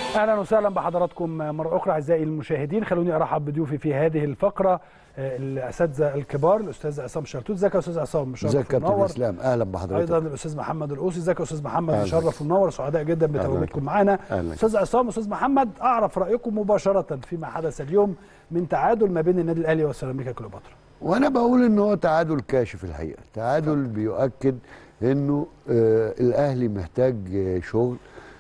اهلا وسهلا بحضراتكم مره اخرى اعزائي المشاهدين خلوني ارحب بضيوفي في هذه الفقره آه، الاساتذه الكبار الاستاذ عصام شرتوت ازيك يا استاذ عصام مشرف ازيك يا كابتن ومنور. اسلام اهلا بحضرتك ايضا الاستاذ محمد القوسي ازيك يا استاذ محمد أهلا. مشرف ومنور سعداء جدا بتواجدكم معانا أهلا. استاذ عصام استاذ محمد اعرف رايكم مباشره فيما حدث اليوم من تعادل ما بين النادي الاهلي وسيراميكا كليوباترا وانا بقول ان هو تعادل كاشف الحقيقه تعادل بيؤكد انه آه الاهلي محتاج آه شغل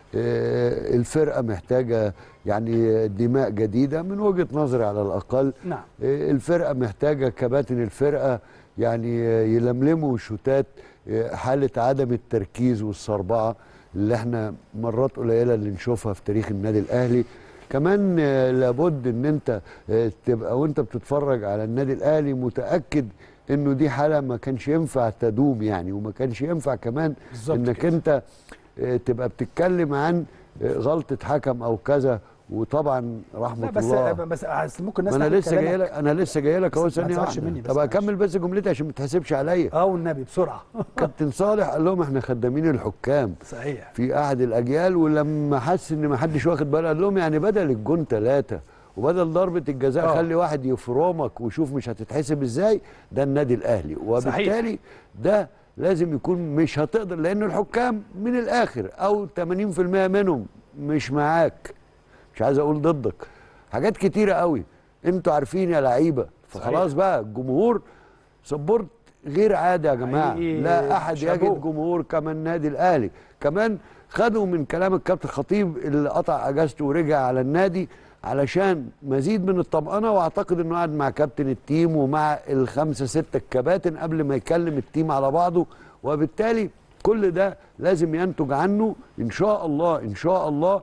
آه الفرقه محتاجه يعني دماء جديده من وجهه نظري على الاقل نعم آه الفرقه محتاجه كباتن الفرقه يعني آه يلملموا شوتات آه حاله عدم التركيز والصربعه اللي احنا مرات قليله اللي نشوفها في تاريخ النادي الاهلي كمان آه، لابد ان انت آه، تبقى وانت بتتفرج على النادي الاهلي متاكد انه دي حاله ما كانش ينفع تدوم يعني وما كانش ينفع كمان بالظبط انك كده. انت آه، تبقى بتتكلم عن آه، غلطه حكم او كذا وطبعا رحمه لا بس الله بس أصل ممكن ما الناس انا تاخد لسه جاي كلامك. لك انا لسه جاي لك اهو بس ما ثانيه تزعلش واحده مني بس طب معلش. اكمل بس جملتي عشان ما تحسبش عليا اه والنبي بسرعه كابتن صالح قال لهم احنا خدامين الحكام صحيح في احد الاجيال ولما حس ان ما حدش واخد باله قال لهم يعني بدل الجون ثلاثه وبدل ضربه الجزاء آه. خلي واحد يفرمك وشوف مش هتتحسب ازاي ده النادي الاهلي وبالتالي ده لازم يكون مش هتقدر لان الحكام من الاخر او 80% منهم مش معاك مش عايز اقول ضدك حاجات كتيره قوي انتوا عارفين يا لعيبه فخلاص بقى الجمهور سبورت غير عادي يا جماعه حقيقي لا احد شابوه. يجد جمهور كما النادي الاهلي كمان خدوا من كلام الكابتن خطيب اللي قطع اجازته ورجع على النادي علشان مزيد من الطمأنة واعتقد انه قعد مع كابتن التيم ومع الخمسة ستة الكباتن قبل ما يكلم التيم على بعضه وبالتالي كل ده لازم ينتج عنه ان شاء الله ان شاء الله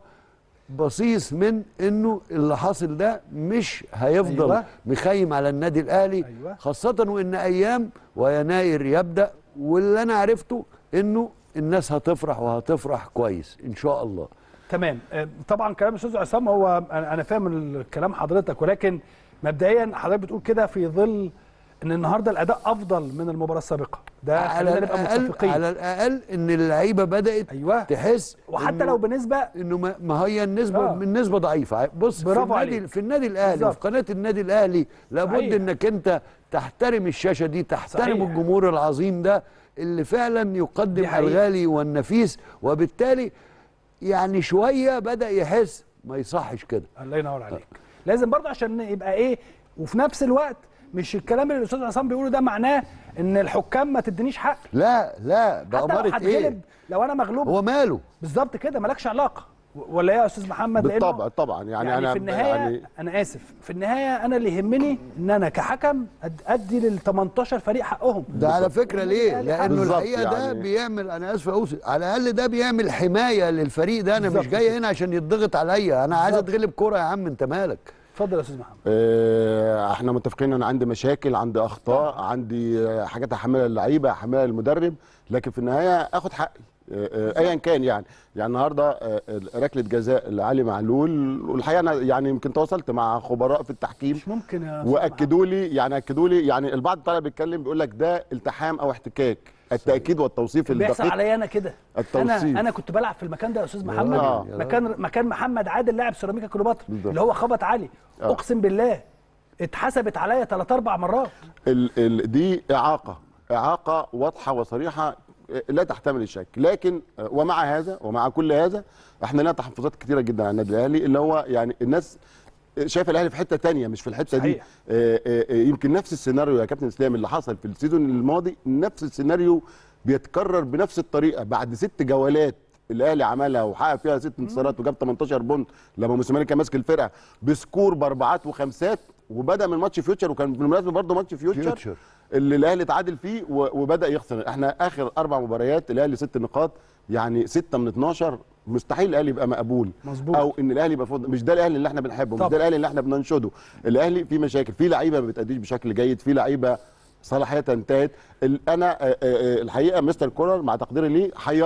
بصيص من انه اللي حاصل ده مش هيفضل أيوة. أيوة. مخيم على النادي الاهلي أيوة. خاصة وان ايام ويناير يبدأ واللي انا عرفته انه الناس هتفرح وهتفرح كويس ان شاء الله تمام آه، طبعا كلام الاستاذ عصام هو انا أنا فاهم الكلام حضرتك ولكن مبدئيا حضرتك بتقول كده في ظل ان النهارده الاداء افضل من المباراه السابقه ده على خلينا نبقى الاقل متفقين على الاقل ان اللعيبه بدأت ايوه تحس وحتى إنه- لو بنسبه انه ما ما هي النسبه آه. آه. النسبه ضعيفه بص في برافو النادي عليك. في النادي الاهلي بالظبط. وفي قناه النادي الاهلي لابد صحيح. انك انت تحترم الشاشه دي تحترم صحيح. الجمهور العظيم ده اللي فعلا يقدم دي حقيقة. الغالي والنفيس وبالتالي يعني شويه بدا يحس ما يصحش كده الله ينور عليك لازم برضه عشان يبقى ايه وفي نفس الوقت مش الكلام اللي الاستاذ عصام بيقوله ده معناه ان الحكام ما تدينيش حق لا لا حتى لو بأمارة ايه هتغلب لو انا مغلوب هو ماله بالظبط كده مالكش علاقه و- ولا ايه يا استاذ محمد لأنه بالطبع طبعا يعني, يعني انا في النهايه يعني انا اسف في النهايه انا اللي يهمني ان انا كحكم أد- ادي لل 18 فريق حقهم ده على فكره ليه؟ لانه بالظبط الحقيقه ده يعني. بيعمل انا اسف يا اوسي على الاقل ده بيعمل حمايه للفريق ده انا مش بالظبط جاي كده. هنا عشان يتضغط عليا انا عايز بالظبط. اتغلب كوره يا عم انت مالك اتفضل يا استاذ محمد آه، احنا متفقين ان انا عندي مشاكل عندي اخطاء عندي آه، حاجات احملها اللعيبه احملها المدرب لكن في النهايه اخد حقي آه، آه، ايا كان يعني يعني النهارده آه، ركله جزاء لعلي معلول والحقيقه انا يعني يمكن تواصلت مع خبراء في التحكيم مش ممكن يا أستاذ واكدوا لي يعني اكدوا لي يعني البعض طالع بيتكلم بيقول لك ده التحام او احتكاك التاكيد والتوصيف بيحصل الدقيق عليا انا كده انا التوصيف. انا كنت بلعب في المكان ده يا استاذ محمد آه. مكان مكان محمد عادل لاعب سيراميكا كليوباترا بالظبط. اللي هو خبط علي آه. اقسم بالله اتحسبت عليا ثلاث اربع مرات ال ال دي اعاقه اعاقه واضحه وصريحه لا تحتمل الشك لكن ومع هذا ومع كل هذا احنا لنا تحفظات كثيره جدا على النادي الاهلي اللي هو يعني الناس شايفه الاهلي في حته تانية مش في الحته دي صحيح. آه، آه، آه، يمكن نفس السيناريو يا كابتن اسلام اللي حصل في السيزون الماضي نفس السيناريو بيتكرر بنفس الطريقه بعد ست جولات الاهلي عملها وحقق فيها ست انتصارات وجاب 18 بونت لما موسيماني كان ماسك الفرقه بسكور باربعات وخمسات وبدا من ماتش فيوتشر وكان بالمناسبه برضه ماتش فيوتشر, فيوتشر. اللي الاهلي تعادل فيه و- وبدا يخسر احنا اخر اربع مباريات الاهلي ست نقاط يعني ستة من 12 مستحيل الاهلي يبقى مقبول مظبوط. او ان الاهلي يبقى فوضى مش ده الاهلي اللي احنا بنحبه مش طبعا. ده الاهلي اللي احنا بننشده الاهلي فيه مشاكل فيه لعيبه ما بتاديش بشكل جيد فيه لعيبه صلاحيتها انتهت ال- انا آه، آه، الحقيقه مستر كولر مع تقديري ليه حيرنا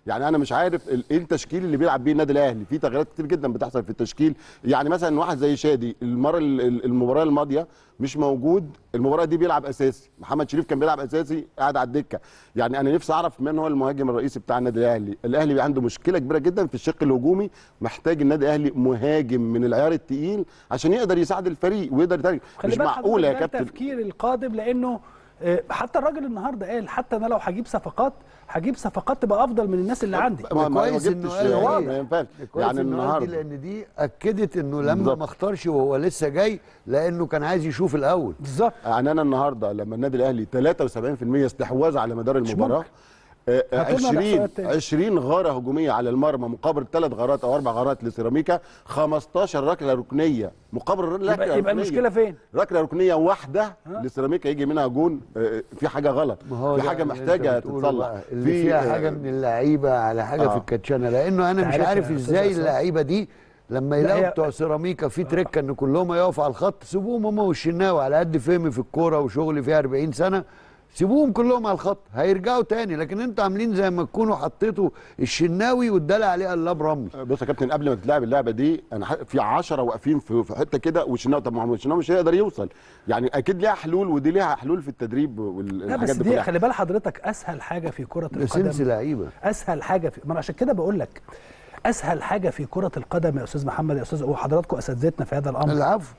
يعني انا مش عارف ال- ايه التشكيل اللي بيلعب بيه النادي الاهلي في تغييرات كتير جدا بتحصل في التشكيل يعني مثلا واحد زي شادي المره ال- ال- المباراه الماضيه مش موجود المباراه دي بيلعب اساسي محمد شريف كان بيلعب اساسي قاعد على الدكه يعني انا نفسي اعرف من هو المهاجم الرئيسي بتاع النادي الاهلي الاهلي عنده مشكله كبيره جدا في الشق الهجومي محتاج النادي الاهلي مهاجم من العيار التقيل عشان يقدر يساعد الفريق ويقدر يترجم خلي مش بالك معقوله يا حضرتك ده كابتن التفكير القادم لانه آه، حتى الراجل النهارده قال حتى انا لو هجيب صفقات هجيب صفقات تبقى افضل من الناس اللي عندي ما- ما كويس جبتش- انه قال واضح، إيه؟ ما ينفعش. كويس يعني إنه قال دي النهارده لان دي اكدت انه لما بالظبط. ما اختارش وهو لسه جاي لانه كان عايز يشوف الاول بالظبط يعني انا النهارده لما النادي الاهلي 73% استحواذ على مدار المباراه ممكن. آه، آه، هاتوا لنا 20 الإحصائيات تاني. 20 غاره هجوميه على المرمى مقابل ثلاث غارات او اربع غارات لسيراميكا 15 ركله ركنيه مقابل ركله يبقى, يبقى ركنية. المشكله فين؟ ركله ركنيه واحده لسيراميكا يجي منها جون آه، في حاجه غلط ما هو في ده حاجه اللي أنت محتاجه بتقوله تتصلح بقى، اللي في فيها آه، حاجه من اللعيبه على حاجه آه. في الكاتشانه لانه انا مش عارف عارف يا أستاذ ازاي عصام. اللعيبه دي لما لا، يلاقوا هي- بتوع سيراميكا في تريكه ان كلهم يقفوا على الخط سيبوهم هم والشناوي على قد فهمي في الكوره وشغلي فيها 40 سنه سيبوهم كلهم على الخط هيرجعوا تاني لكن انتوا عاملين زي ما تكونوا حطيتوا الشناوي وادالي عليه قلاب رملي بص يا كابتن قبل ما تتلعب اللعبه دي انا ح- في 10 واقفين في في حته كده والشناوي طب ما هو الشناوي مش هيقدر يوصل يعني اكيد ليها حلول ودي ليها حلول في التدريب لا والحاجات بس دي دي كلها خلي بال حضرتك اسهل حاجه في كره ده سنس القدم لعيبه اسهل حاجه في ما أنا عشان كده بقول لك اسهل حاجه في كره القدم يا استاذ محمد يا استاذ وحضراتكم اساتذتنا في هذا الامر العفو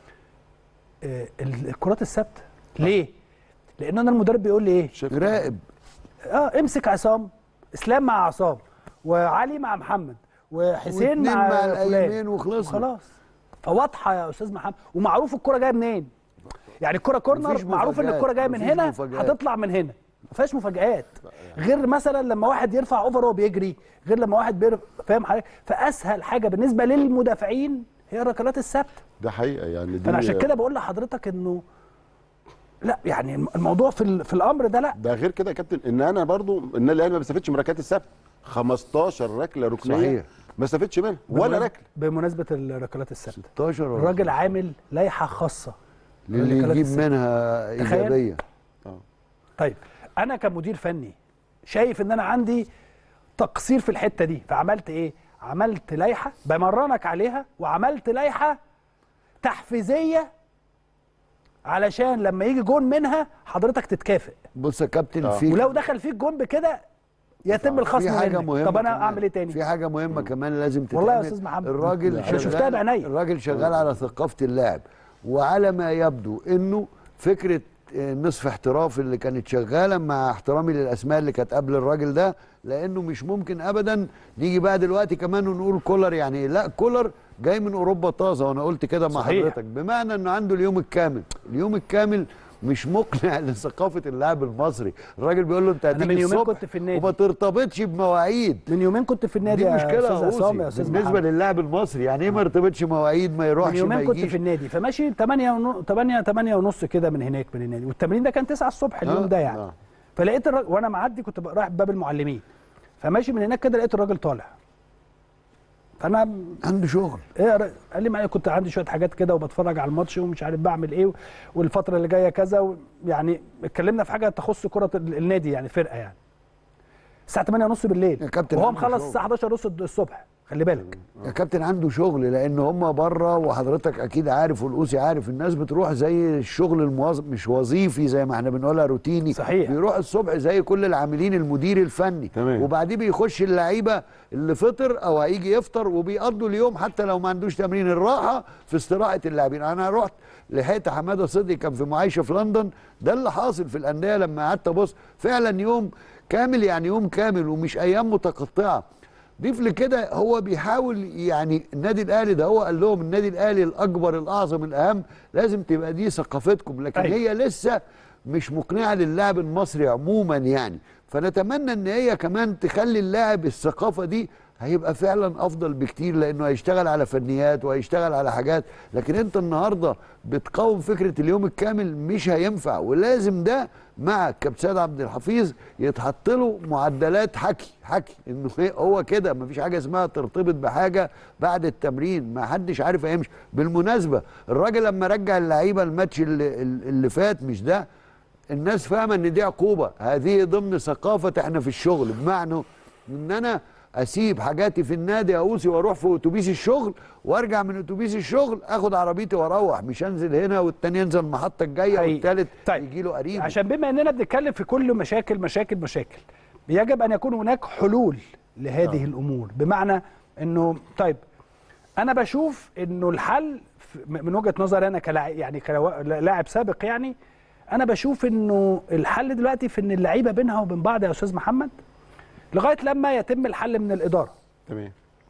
آه، ال- الكرات الثابته ليه؟ لان انا المدرب بيقول لي ايه؟ شايف راقب اه امسك عصام اسلام مع عصام وعلي مع محمد وحسين واتنين مع, مع فلان. الأيمين وخلصنا. خلاص فواضحه يا استاذ محمد ومعروف الكره جايه منين يعني الكره كورنر مفيش معروف ان مفاجآت، الكره جايه من مفيش هنا مفاجآت. هتطلع من هنا ما فيهاش مفاجآت غير مثلا لما واحد يرفع اوفر وهو بيجري غير لما واحد بيرفع فاهم حضرتك فاسهل حاجه بالنسبه للمدافعين هي الركلات الثابته ده حقيقه يعني دي فانا عشان كده بقول لحضرتك انه لا يعني الموضوع في ال- في الامر ده لا ده غير كده يا كابتن ان انا برضو النادي الاهلي ما بيستفدش من ركلات الثابته 15 ركله ركنيه صحيح. ما استفدش منها ولا بمناسبة- ركله بمناسبه الركلات الثابته 16 ولا الراجل عامل لائحه خاصه اللي للركلات يجيب الثابتة. منها تخيل. ايجابيه طيب انا كمدير فني شايف ان انا عندي تقصير في الحته دي فعملت ايه عملت لائحه بمرنك عليها وعملت لائحه تحفيزيه علشان لما يجي جون منها حضرتك تتكافئ بص يا كابتن آه. في ولو دخل فيك جون بكده يتم الخصم في حاجه منك مهمه طب انا كمان. اعمل ايه تاني في حاجه مهمه كمان لازم تتعمل والله يا أستاذ محمد. الراجل أنا شفتها بعينيا. الراجل شغال على ثقافه اللاعب وعلى ما يبدو انه فكره آه، نصف احتراف اللي كانت شغاله مع احترامي للاسماء اللي كانت قبل الراجل ده لانه مش ممكن ابدا نيجي بقى دلوقتي كمان ونقول كولر يعني إيه؟ لا كولر جاي من اوروبا طازه وانا قلت كده مع صحيح. حضرتك بمعنى انه عنده اليوم الكامل اليوم الكامل مش مقنع لثقافه اللاعب المصري الراجل بيقول له انت أنا هتيجي من يومين الصبح كنت في النادي. وما ترتبطش بمواعيد من يومين كنت في النادي دي يا مشكله استاذ عصام يا يا استاذ بالنسبه محمد. للاعب المصري يعني ايه ما يرتبطش مواعيد ما يروحش من يومين ما كنت يجيش في النادي فماشي 8 ونص 8 8 ونص كده من هناك من النادي والتمرين ده كان 9 الصبح اليوم آه، ده يعني آه. فلقيت الراجل وانا معدي كنت بقى رايح باب المعلمين فماشي من هناك كده لقيت الراجل طالع فانا عنده شغل ايه يا راجل؟ قال لي معايا كنت عندي شويه حاجات كده وبتفرج على الماتش ومش عارف بعمل ايه والفتره اللي جايه كذا و- يعني اتكلمنا في حاجه تخص كره ال- النادي يعني فرقه يعني الساعه 8 ونص بالليل يا كابتن وهو عنده مخلص شغل. الساعه 11 ونص الصبح خلي بالك يا كابتن عنده شغل لان هم بره وحضرتك اكيد عارف والقوسي عارف الناس بتروح زي الشغل الموظف مش وظيفي زي ما احنا بنقولها روتيني صحيح. بيروح الصبح زي كل العاملين المدير الفني تمام. وبعدين بيخش اللعيبه اللي فطر او هيجي يفطر وبيقضوا اليوم حتى لو ما عندوش تمرين الراحه في استراحه اللاعبين انا رحت لحقت حماده صدقي كان في معايشه في لندن ده اللي حاصل في الانديه لما قعدت ابص فعلا يوم كامل يعني يوم كامل ومش ايام متقطعه ضيف لكده هو بيحاول يعني النادي الاهلي ده هو قال لهم النادي الاهلي الاكبر الاعظم الاهم لازم تبقى دي ثقافتكم لكن أيوة. هي لسه مش مقنعه للاعب المصري عموما يعني فنتمنى ان هي كمان تخلي اللاعب الثقافه دي هيبقى فعلا افضل بكتير لانه هيشتغل على فنيات وهيشتغل على حاجات لكن انت النهارده بتقاوم فكره اليوم الكامل مش هينفع ولازم ده مع كابتن سيد عبد الحفيظ يتحط له معدلات حكي حكي انه هي- هو كده مفيش حاجه اسمها ترتبط بحاجه بعد التمرين ما حدش عارف هيمشي بالمناسبه الراجل لما رجع اللعيبه الماتش اللي, اللي فات مش ده الناس فاهمه ان دي عقوبه هذه ضمن ثقافه احنا في الشغل بمعنى ان انا اسيب حاجاتي في النادي اوصي واروح في اتوبيس الشغل وارجع من اتوبيس الشغل اخد عربيتي واروح مش انزل هنا والتاني ينزل المحطه الجايه حقيقي. والتالت طيب. يجي له قريب عشان بما اننا بنتكلم في كل مشاكل مشاكل مشاكل يجب ان يكون هناك حلول لهذه آه. الامور بمعنى انه طيب انا بشوف انه الحل في- من وجهه نظري انا كلاعب يعني كلاعب سابق يعني انا بشوف انه الحل دلوقتي في ان اللعيبه بينها وبين بعض يا استاذ محمد لغايه لما يتم الحل من الاداره تمام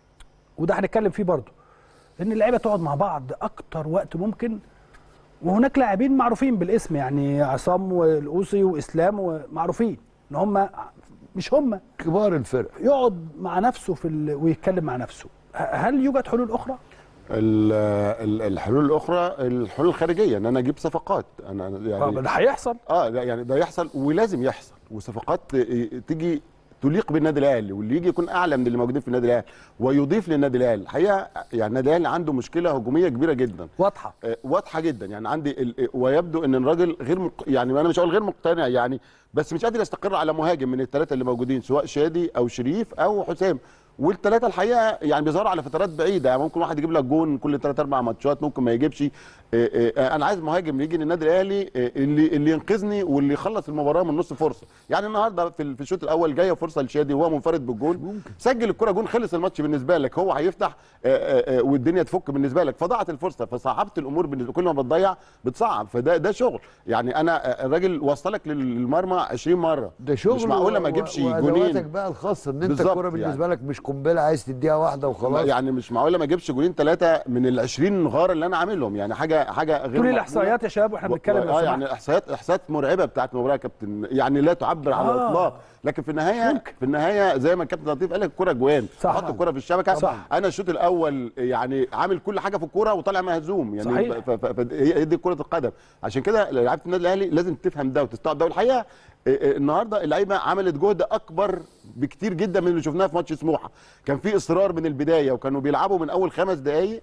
وده هنتكلم فيه برضه ان اللعيبه تقعد مع بعض اكتر وقت ممكن وهناك لاعبين معروفين بالاسم يعني عصام والقوسي واسلام ومعروفين ان هم مش هم كبار الفرق يقعد مع نفسه في ال... ويتكلم مع نفسه ه- هل يوجد حلول اخرى ال- ال- الحلول الاخرى الحلول الخارجيه ان انا اجيب صفقات انا آه، يعني ده هيحصل اه لا يعني ده يحصل ولازم يحصل وصفقات ت- تيجي تليق بالنادي الاهلي واللي يجي يكون اعلى من اللي موجودين في النادي الاهلي ويضيف للنادي الاهلي الحقيقه يعني النادي الاهلي عنده مشكله هجوميه كبيره جدا واضحه آه، واضحه جدا يعني عندي ال- ويبدو ان الراجل غير مق... يعني انا مش هقول غير مقتنع يعني بس مش قادر يستقر على مهاجم من الثلاثه اللي موجودين سواء شادي او شريف او حسام والثلاثه الحقيقه يعني بيظهروا على فترات بعيده يعني ممكن واحد يجيب لك جون كل ثلاث اربع ماتشات ممكن ما يجيبش آه، آه، آه، انا عايز مهاجم يجي للنادي الاهلي آه، اللي اللي ينقذني واللي يخلص المباراه من نص فرصه يعني النهارده في ال- في الشوط الاول جايه فرصه لشادي وهو منفرد بالجون سجل الكره جون خلص الماتش بالنسبه لك هو هيفتح آه، آه، آه، والدنيا تفك بالنسبه لك فضاعت الفرصه فصعبت الامور بالنسبه كل ما بتضيع بتصعب فده ده شغل يعني انا آه، الراجل وصلك للمرمى 20 مره ده شغل مش معقوله ما و- اجيبش وادواتك جونين بقى الخاصه ان انت بالظبط الكوره بالنسبه لك مش قنبله عايز تديها واحده وخلاص يعني مش معقوله ما اجيبش جولين ثلاثه من ال 20 غاره اللي انا عاملهم يعني حاجه حاجه غير تقولي مقبولة. الاحصائيات يا شباب واحنا و- بنتكلم و- لو اه سمحت. يعني احصائيات احصائيات مرعبه بتاعت المباراه يا كابتن يعني لا تعبر على آه. الاطلاق لكن في النهايه ممكن. في النايه زي ما الكابتن لطيف قال لك الكوره جوان صح. احط الكوره في الشبكه صح. انا الشوط الاول يعني عامل كل حاجه في الكوره وطالع مهزوم يعني صحيح. ف- ف- ف- هي هي دي كره القدم عشان كده لعيبه النادي الاهلي لازم تفهم ده وتستوعب ده والحقيقه آه، آه، النهارده اللعيبه عملت جهد اكبر بكتير جدا من اللي شفناه في ماتش سموحه كان في اصرار من البدايه وكانوا بيلعبوا من اول خمس دقائق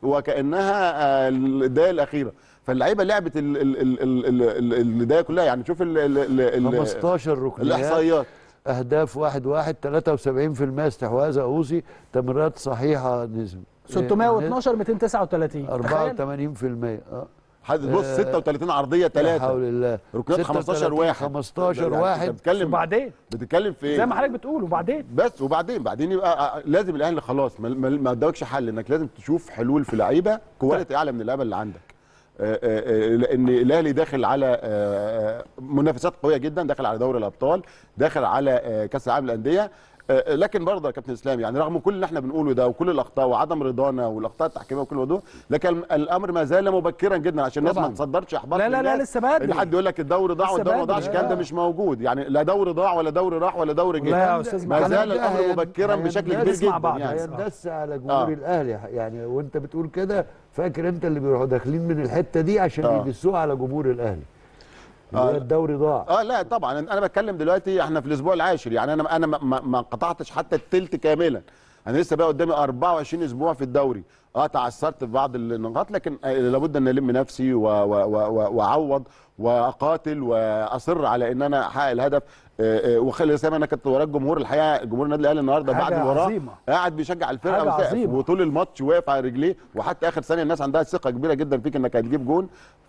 وكانها آه، الدقائق الاخيره فاللعيبه لعبت ال- ال- ال- ال- ال- ال- الدقايق كلها يعني شوف ال- ال- ال- ال- 15 ركنيات الاحصائيات اهداف واحد واحد 73% استحواذ اوصي تمريرات صحيحه نسبه 612 239 تخيل 84% اه حد بص آه، 36 عرضيه لا ثلاثه حول الله ركنيات 15 36 واحد 15 يعني واحد انت بتتكلم وبعدين بتتكلم في ايه زي ما حضرتك بتقول وبعدين بس وبعدين بعدين يبقى آه، لازم الاهلي خلاص ما- ما ما قدامكش حل انك لازم تشوف حلول في لعيبه كواليتي اعلى من اللعيبه اللي عندك آه، آه، آه، لان الاهلي داخل على آه، آه، منافسات قويه جدا داخل على دوري الابطال داخل على آه، كاس العالم للانديه آه، لكن برضه يا كابتن اسلام يعني رغم كل اللي احنا بنقوله ده وكل الاخطاء وعدم رضانا والاخطاء التحكيميه وكل ده لكن الامر ما زال مبكرا جدا عشان الناس ما طبعاً. تصدرش احباط لا، لا، لا، للناس. لسه بدري. ان حد يقول لك الدوري ضاع لسه والدوري ما بدري. ضاعش الكلام ده آه. مش موجود يعني لا دوري ضاع ولا دوري راح ولا دوري والله يا جه أستاذ ما محمد زال ده الامر هين- مبكرا بشكل هيندس كبير نسمع جدا بعض يعني بس. هيندس على جمهور آه. الاهلي يعني وانت بتقول كده فاكر انت اللي بيروحوا داخلين من الحته دي عشان آه. يدسوها على جمهور الاهلي اللي آه. هو الدوري ضاع اه لا طبعا انا بتكلم دلوقتي احنا في الاسبوع العاشر يعني انا انا ما, ما- ما قطعتش حتى التلت كاملا انا لسه بقى قدامي 24 اسبوع في الدوري اه تعثرت في بعض النقاط لكن آه لابد ان الم نفسي و- و- و- و- واعوض واقاتل واصر على ان انا احقق الهدف آه، آه، وخلي زي ما انا كنت وراء الجمهور الحقيقه جمهور النادي الاهلي النهارده بعد حاجة المباراه عظيمة. قاعد بيشجع الفرقه حاجة وسقف عظيمة. وطول الماتش واقف على رجليه وحتى اخر ثانيه الناس عندها ثقه كبيره جدا فيك انك هتجيب جون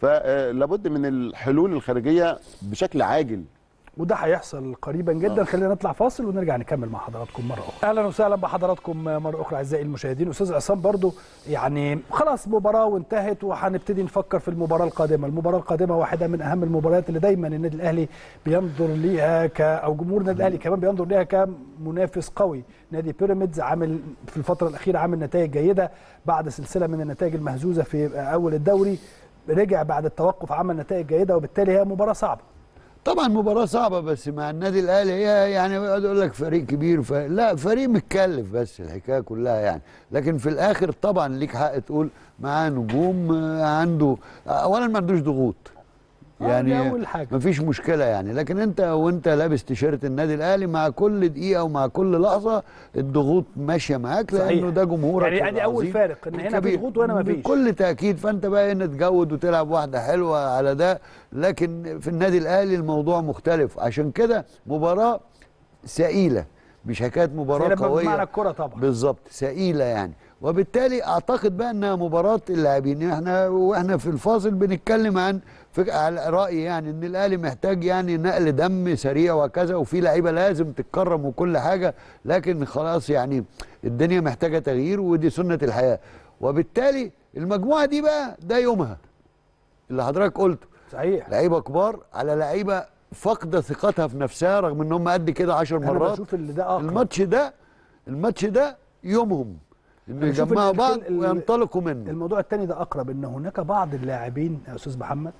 فلابد من الحلول الخارجيه بشكل عاجل وده هيحصل قريبا جدا خلينا نطلع فاصل ونرجع نكمل مع حضراتكم مره اخرى اهلا وسهلا بحضراتكم مره اخرى اعزائي المشاهدين استاذ عصام برضو يعني خلاص مباراه وانتهت وهنبتدي نفكر في المباراه القادمه المباراه القادمه واحده من اهم المباريات اللي دايما النادي الاهلي بينظر ليها ك او جمهور النادي الاهلي كمان بينظر ليها كمنافس قوي نادي بيراميدز عامل في الفتره الاخيره عامل نتائج جيده بعد سلسله من النتائج المهزوزه في اول الدوري رجع بعد التوقف عمل نتائج جيده وبالتالي هي مباراه صعبه طبعا مباراة صعبة بس مع النادي الأهلي هي يعني يقعد يقول لك فريق كبير ف... لا فريق متكلف بس الحكاية كلها يعني لكن في الآخر طبعا ليك حق تقول معاه نجوم آه، عنده أولا ما عندوش ضغوط آه، يعني دي أول حاجة. مفيش مشكلة يعني لكن أنت وأنت لابس تيشيرت النادي الأهلي مع كل دقيقة ومع كل لحظة الضغوط ماشية معاك لأنه صحيح. ده جمهورك يعني ادي اول العظيم فارق ان هنا في الكبير. ضغوط وهنا مفيش بكل تاكيد فانت بقى هنا تجود وتلعب واحده حلوه على ده لكن في النادي الاهلي الموضوع مختلف عشان كده مباراه ثقيله مش حكايه مباراه ثقيلة بمعنى قويه الكرة طبعا. بالظبط ثقيله يعني وبالتالي اعتقد بقى انها مباراه اللاعبين احنا واحنا في الفاصل بنتكلم عن فك... على رايي يعني ان الاهلي محتاج يعني نقل دم سريع وكذا وفي لعيبه لازم تتكرم وكل حاجه لكن خلاص يعني الدنيا محتاجه تغيير ودي سنه الحياه وبالتالي المجموعه دي بقى ده يومها اللي حضرتك قلته صحيح لعيبه كبار على لعيبه فاقده ثقتها في نفسها رغم ان هم قد كده 10 انا مرات بشوف اللي ده اقرب الماتش ده الماتش ده يومهم انه أنا بشوف يجمعوا إن بعض الكل- ال- وينطلقوا منه الموضوع الثاني ده اقرب ان هناك بعض اللاعبين يا استاذ محمد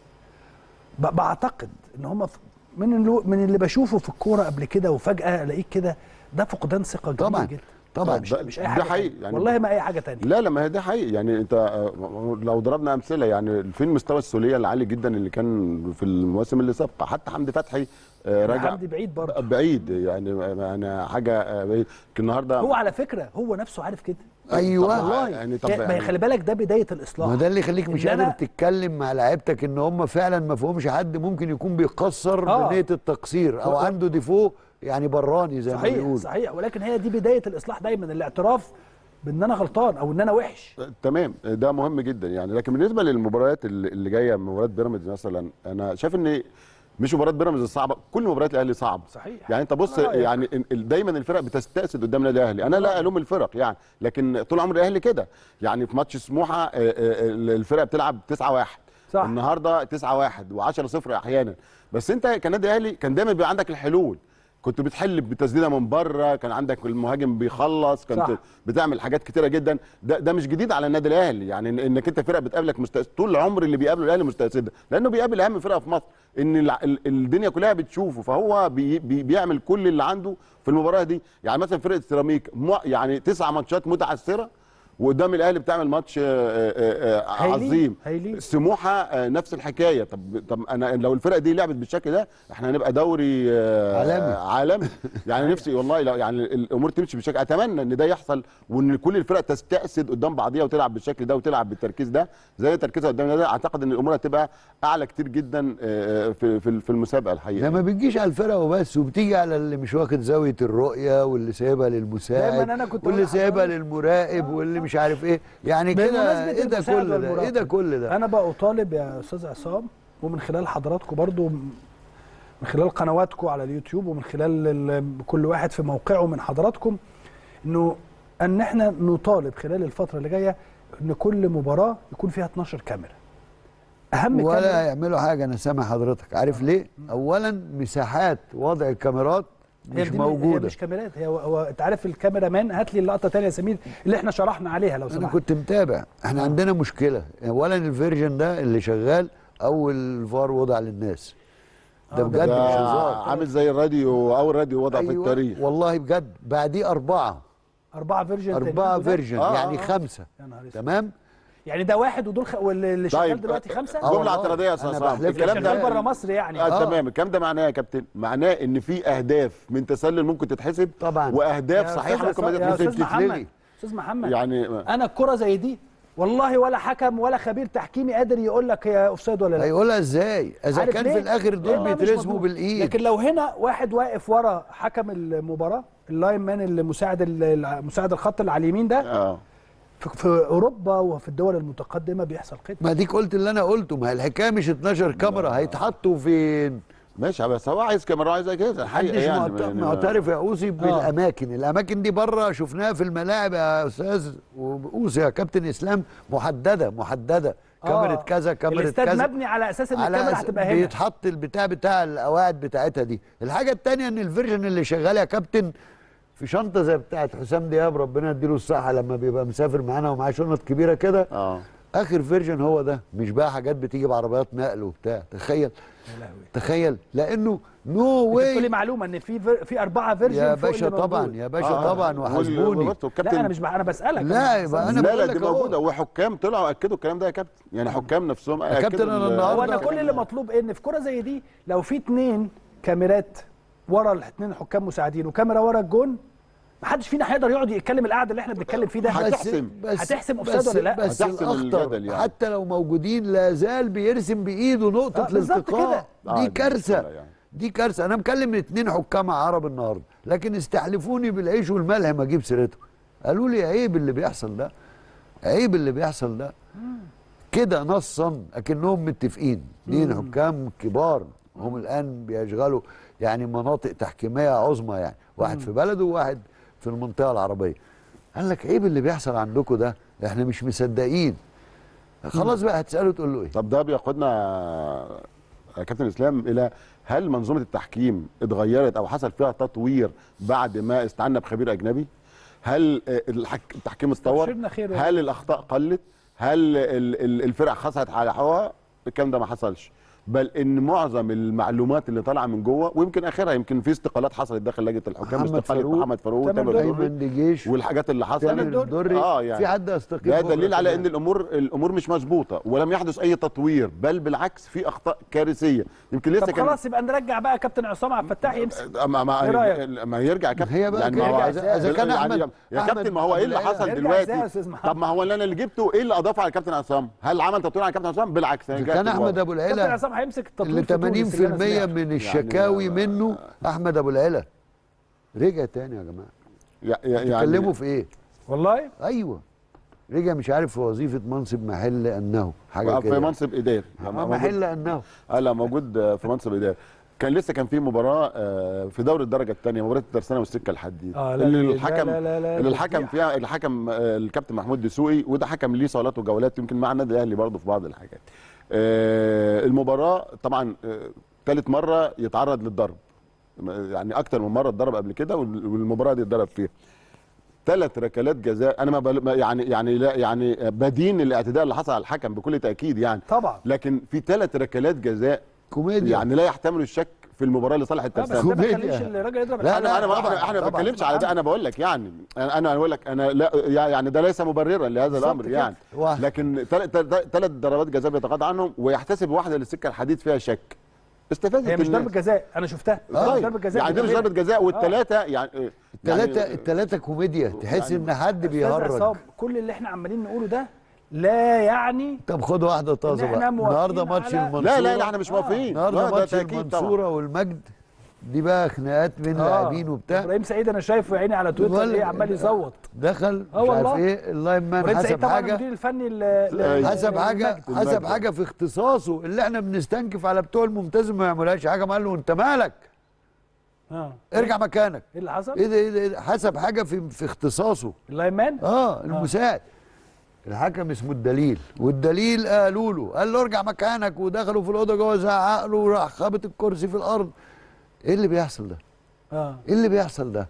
ب- بعتقد ان هم ف- من اللي من اللي بشوفه في الكوره قبل كده وفجاه الاقيك كده ده فقدان ثقه كبير طبعاً، جدا طبعاً. مش, ده- مش اي ده حاجه حقيقي، تانية. يعني- والله ما اي حاجه تانية لا لا ما هي ده حقيقي يعني انت آه، لو ضربنا امثله يعني فين مستوى السوليه العالي جدا اللي كان في المواسم اللي سابقه حتى حمدي فتحي آه، راجع حمدي بعيد برضه بعيد يعني انا حاجه آه، بعيد. النهارده هو على فكره هو نفسه عارف كده ايوه طب والله يعني طب يعني ما يعني- خلي بالك ده بدايه الاصلاح ما ده اللي يخليك مش إن قادر أنا- تتكلم مع لعيبتك ان هم فعلا ما فيهمش حد ممكن يكون بيقصر آه. بنيه التقصير او و- عنده ديفو يعني براني زي ما صحيح بيقولوا صحيح ولكن هي دي بدايه الاصلاح دايما الاعتراف بان انا غلطان او ان انا وحش تمام ده مهم جدا يعني لكن بالنسبه للمباريات اللي اللي جايه مباراه بيراميدز مثلا انا شايف ان مش مباراه بيراميدز الصعبه كل مباريات الاهلي صعب صحيح. يعني انت بص أنا رأيك. يعني ال- ال- دايما الفرق بتستأسد قدام النادي الاهلي انا لا الوم الفرق يعني لكن طول عمر الاهلي كده يعني في ماتش سموحه آه، آه، الفرق بتلعب 9 1 صح. النهارده 9 1 و10 0 احيانا بس انت كنادي اهلي كان دايما بيبقى عندك الحلول كنت بتحل بتسديده من بره كان عندك المهاجم بيخلص كنت صح. بتعمل حاجات كتيره جدا ده ده مش جديد على النادي الاهلي يعني إن- انك انت فرقه بتقابلك مستأسد طول العمر اللي بيقابله الاهلي مستأسده لانه بيقابل اهم فرقه في مصر ان الع- ال- الدنيا كلها بتشوفه فهو بي بي بيعمل كل اللي عنده في المباراه دي يعني مثلا فرقه سيراميك مو- يعني تسع ماتشات متعثره وقدام الاهلي بتعمل ماتش آه، آه، آه، هايلين، عظيم هايلين. سموحه آه، نفس الحكايه طب طب انا لو الفرقه دي لعبت بالشكل ده احنا هنبقى دوري آه، عالمي. عالمي يعني نفسي والله لو يعني الامور تمشي بالشكل اتمنى ان ده يحصل وان كل الفرق تستأسد قدام بعضيها وتلعب بالشكل ده وتلعب بالتركيز ده زي تركيزها قدام ده اعتقد ان الامور هتبقى اعلى كتير جدا آه، في في في المسابقه الحقيقه ده ما بتجيش على الفرقه وبس وبتيجي على اللي مش واخد زاويه الرؤيه واللي سايبها للمساعد دايماً أنا كنت واللي أقول سايبها لحضرتك- للمراقب واللي مش عارف ايه يعني كده بمناسبة ايه ده المساعد كل ده ايه ده والمراقب. كل ده انا بقى اطالب يا استاذ عصام ومن خلال حضراتكم برضو من خلال قنواتكم على اليوتيوب ومن خلال ال- كل واحد في موقعه من حضراتكم انه ان احنا نطالب خلال الفتره اللي جايه ان كل مباراه يكون فيها 12 كاميرا اهم ولا كاميرا يعملوا حاجه انا سامع حضرتك عارف ليه اولا مساحات وضع الكاميرات هي مش دي- هي موجوده مش كاميرات هي هو, هو انت عارف الكاميرا مان هات لي اللقطه تانية يا سمير اللي احنا شرحنا عليها لو انا سمحت كنت متابع احنا عندنا مشكله اولا الفيرجن ده اللي شغال اول الفار وضع للناس ده آه، بجد ده مش هزار عامل زي الراديو اول راديو وضع في أيوة، التاريخ والله بجد بعديه اربعه اربعه فيرجن اربعه تانيين جداد. فيرجن آه، يعني آه. خمسه يا نهار اسود. تمام يعني ده واحد ودول خ... واللي شغال طيب دلوقتي خمسه آه، جمله والله. اعتراضيه يا استاذ أنا عصام بحلف لك الكلام شغال ده بره مصر يعني آه آه. تمام الكلام ده معناه يا كابتن معناه ان في اهداف من تسلل ممكن تتحسب طبعا. واهداف يا صحيحه أستاذ ممكن ما عصام- يا تتحسبش استاذ محمد تتلغي. استاذ محمد يعني انا الكره زي دي والله ولا حكم ولا خبير تحكيمي قادر يقول لك هي اوفسايد ولا لا هيقولها ازاي اذا عارف كان ليه؟ في الاخر دول والله مش بيترسموا مضمون. بالايد لكن لو هنا واحد واقف ورا حكم المباراه اللاين مان اللي مساعد ال- مساعد الخط اللي على اليمين ده اه في, في اوروبا وفي الدول المتقدمه بيحصل كده ما ديك قلت اللي انا قلته ما هي الحكايه مش 12 كاميرا هيتحطوا فين ماشي بس هو عايز كاميرا عايز كده الحقيقه محدش يعني معت- يعني- معترف يا اوسي بالاماكن الاماكن دي بره شفناها في الملاعب يا استاذ واوسي يا كابتن اسلام محدده محدده كاميرا كذا كاميرا الاستاد كذا مبني على اساس ان على الكاميرا أس- هتبقى هنا بيتحط البتاع بتاع القواعد بتاعتها دي الحاجه الثانيه ان الفيرجن اللي شغال يا كابتن في شنطه زي بتاعت حسام دياب ربنا يديله الصحه لما بيبقى مسافر معانا ومعاه شنط كبيره كده اه اخر فيرجن هو ده مش بقى حاجات بتيجي بعربيات نقل وبتاع تخيل يا لهوي تخيل لانه نو انت بتقولي واي معلومه ان في فير... في اربعه فيرجن يا فوق باشا اللي طبعا موجود. يا باشا آه، طبعا وال- وحاسبوني وبرضه لا الكابتن انا مش بح... انا بسالك لا، أنا يبقى بسألك. أنا لا بقول لا لك دي أهو. موجوده وحكام طلعوا اكدوا الكلام ده يا كابتن يعني حكام نفسهم يا كابتن أكدوا أنا ال- النهاردة- هو انا كل اللي مطلوب إيه؟ ان في كره زي دي لو في اتنين كاميرات ورا الاثنين حكام مساعدين وكاميرا ورا الجون محدش فينا هيقدر يقعد يتكلم القعده اللي احنا بنتكلم فيه ده هتحسم. هتحسم أوفسايد بس ولا لا؟ بس هتحسم الاخطر الجدل يعني. حتى لو موجودين لا زال بيرسم بايده نقطه آه، بالظبط الالتقاء كده. آه، دي دي كارثه مشكلة يعني. دي كارثه انا مكلم اتنين حكام عرب النهارده لكن استحلفوني بالعيش والملح ما اجيب سيرته قالوا لي عيب اللي بيحصل ده عيب اللي بيحصل ده كده نصا اكنهم متفقين اتنين حكام كبار هم الان بيشغلوا يعني مناطق تحكيميه عظمى يعني واحد في بلده وواحد في المنطقه العربيه قال لك عيب اللي بيحصل عندكم ده احنا مش مصدقين خلاص بقى هتساله تقول له ايه طب ده بياخدنا يا كابتن اسلام الى هل منظومه التحكيم اتغيرت او حصل فيها تطوير بعد ما استعنا بخبير اجنبي؟ هل آه، الحك- التحكيم اتطور؟ استبشرنا خير والله. هل الاخطاء قلت؟ هل ال- ال- الفرق خسرت على حقها؟ الكلام ده ما حصلش بل ان معظم المعلومات اللي طالعه من جوه ويمكن اخرها يمكن في استقالات حصلت داخل لجنه الحكام محمد استقاله فاروق، محمد فاروق تامر تامر دري. دري ايمن دجيش والحاجات اللي حصلت تامر الدري اه يعني في حد استقيل ده بكرة دليل على كمان. ان الامور الامور مش مظبوطه ولم يحدث اي تطوير بل بالعكس في اخطاء كارثيه يمكن لسه طب كان خلاص يبقى نرجع بقى كابتن عصام عبد الفتاح يمسك ما ما إيه رأيك؟ ما يرجع يا كابتن هي بقى يعني كده. ما هو إذا- إذا كان يعني أحمد- يا أحمد كابتن ما هو ايه اللي أبو حصل يرجع دلوقتي إزاي يا أستاذ محمد؟ طب ما هو اللي انا اللي جبته ايه اللي اضافه على كابتن عصام هل عمل تطوير على كابتن عصام بالعكس أنا إذا رجعت كان احمد لورا. ابو كابتن العلا عصام هيمسك التطوير اللي في تونس، 80% اللي أنا سمعته. من الشكاوي منه احمد ابو العلا رجع تاني يا جماعه يا- يا- يعني تكلموا في ايه والله ايوه رجع مش عارف في وظيفه منصب محل انه حاجه في كده منصب اداري آه، موجود- محل انه اه لا موجود آه، في منصب اداري كان لسه كان في مباراه آه، في دوري الدرجه الثانيه مباراه الترسانه والسكه الحديد آه، لا، اللي لا، الحكم لا، لا، لا، اللي ده الحكم فضيحة. فيها الحكم آه، الكابتن محمود دسوقي وده حكم ليه صالات وجولات يمكن مع النادي الاهلي برضه في بعض الحاجات آه، المباراه طبعا ثالث مره يتعرض للضرب يعني اكتر من مره اتضرب قبل كده وال- والمباراه دي اتضرب فيها ثلاث ركلات جزاء انا ما بل... ما- يعني يعني لا يعني بدين الاعتداء اللي حصل على الحكم بكل تاكيد يعني طبعا لكن في ثلاث ركلات جزاء كوميديا يعني لا يحتمل الشك في المباراه لصالح لا بس الترسانه ده ما كوميديا. يخليش الراجل يضرب لا، الحكم. انا انا طبعاً، احنا احنا ما طبعاً. بتكلمش على ده انا بقول لك يعني انا انا بقول لك انا لا يعني ده ليس مبررا لهذا بالظبط الامر كده. يعني واحد. لكن ثلاث ضربات جزاء بيتقاضى عنهم ويحتسب واحده للسكه الحديد فيها شك استفادت هي مش الناس. ضربه جزاء انا شفتها طيب. مش ضربه جزاء يعني دي مش بجد. ضربه جزاء والثلاثه يعني الثلاثه يعني الثلاثه كوميديا تحس يعني ان حد أستاذ عصام، بيهرج كل اللي احنا عمالين نقوله ده لا يعني طب خد واحده طازه إن إحنا بقى النهارده موافقين ماتش على- المنصوره لا لا لا احنا مش موافقين النهارده لا، ده ماتش تأكيد طبعاً. المنصوره والمجد دي بقى خناقات بين آه. لاعبين وبتاع ابراهيم سعيد انا شايفه يا عيني على تويتر ولا- ايه عمال يصوت دخل آه مش عارف والله. ايه اللاين مان ابراهيم سعيد حسب طبعا حاجه المدير الفني ل- ل- حسب حاجه للمجد. حسب المجد. حاجه في اختصاصه اللي احنا بنستنكف على بتوع الممتاز ما يعملهاش حاجه ما قال له انت مالك اه ارجع مكانك ايه اللي حصل؟ ايه ده ايه ده, إيه ده؟ حسب حاجه في في اختصاصه اللايمان اه المساعد الحكم اسمه الدليل والدليل قالوا له قال له ارجع مكانك ودخلوا في الاوضه جوه زعق له وراح خابط الكرسي في الارض ايه اللي بيحصل ده؟ اه ايه اللي بيحصل ده؟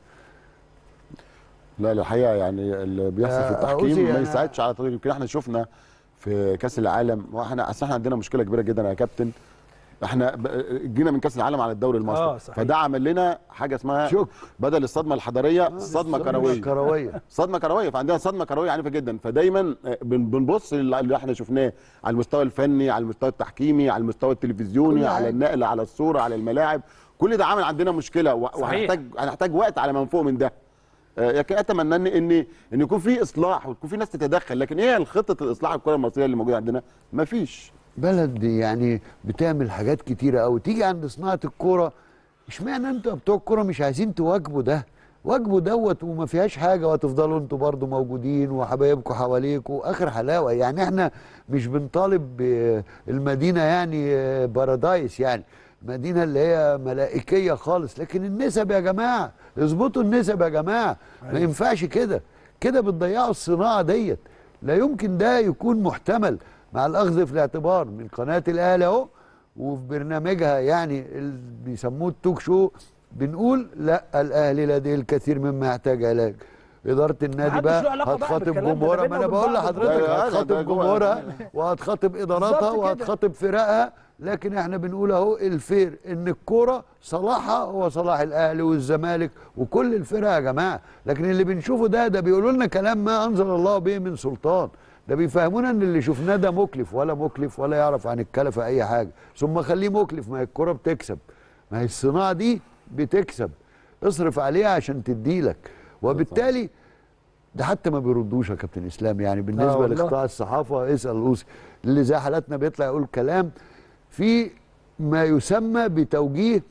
لا الحقيقه يعني اللي بيحصل يا في أوزي التحكيم ما أنا- يساعدش على تطوير يمكن احنا شفنا في كاس العالم واحنا اصل احنا عندنا مشكله كبيره جدا يا كابتن احنا ب- جينا من كاس العالم على الدوري المصري آه، صحيح. فده عمل لنا حاجه اسمها شك. بدل الصدمه الحضاريه صدمه كرويه كرويه صدمه كرويه فعندنا صدمه كرويه عنيفه جدا فدايما آه، بن- بنبص لل- اللي احنا شفناه على المستوى الفني على المستوى التحكيمي على المستوى التلفزيوني كل على حاجة. النقل على الصوره على الملاعب كل ده عامل عندنا مشكله و- صحيح. وهنحتاج هنحتاج وقت على ما نفوق من ده آه، لكن اتمنى ان ان ان يكون في اصلاح ويكون في ناس تتدخل لكن ايه خطه الاصلاح الكره المصريه اللي موجوده عندنا مفيش بلد يعني بتعمل حاجات كتيره قوي تيجي عند صناعه الكوره اشمعنى انتوا بتوع الكوره مش عايزين تواجبوا ده واجبوا دوت وما فيهاش حاجه وهتفضلوا انتوا برضو موجودين وحبايبكم حواليكوا اخر حلاوه يعني احنا مش بنطالب بالمدينه يعني بارادايس يعني مدينه اللي هي ملائكيه خالص لكن النسب يا جماعه اظبطوا النسب يا جماعه ما ينفعش كده كده بتضيعوا الصناعه ديت لا يمكن ده يكون محتمل مع الاخذ في الاعتبار من قناه الاهلي اهو وفي برنامجها يعني اللي بيسموه التوك شو بنقول لا الاهلي لديه الكثير مما يحتاج علاج اداره النادي محدش بقى له علاقة بقى هتخاطب بالكلام ده، ده جمهورها ما بيننا انا وبين بقول بعض لحضرتك لا، لا، ده هتخاطب جوه. جمهورها وهتخاطب اداراتها بالظبط كده. وهتخاطب فرقها لكن احنا بنقول اهو الفير ان الكوره صلاحها هو صلاح الاهلي والزمالك وكل الفرق يا جماعه لكن اللي بنشوفه ده ده بيقولوا لنا كلام ما انزل الله به من سلطان ده بيفهمونا ان اللي شفناه ده مكلف ولا مكلف ولا يعرف عن الكلفه اي حاجه ثم خليه مكلف ما هي الكوره بتكسب ما هي الصناعه دي بتكسب اصرف عليها عشان تديلك وبالتالي ده حتى ما بيردوش يا كابتن اسلام يعني آه بالنسبه والله. لقطاع الصحافه اسال اوسي اللي زي حالاتنا بيطلع يقول كلام في ما يسمى بتوجيه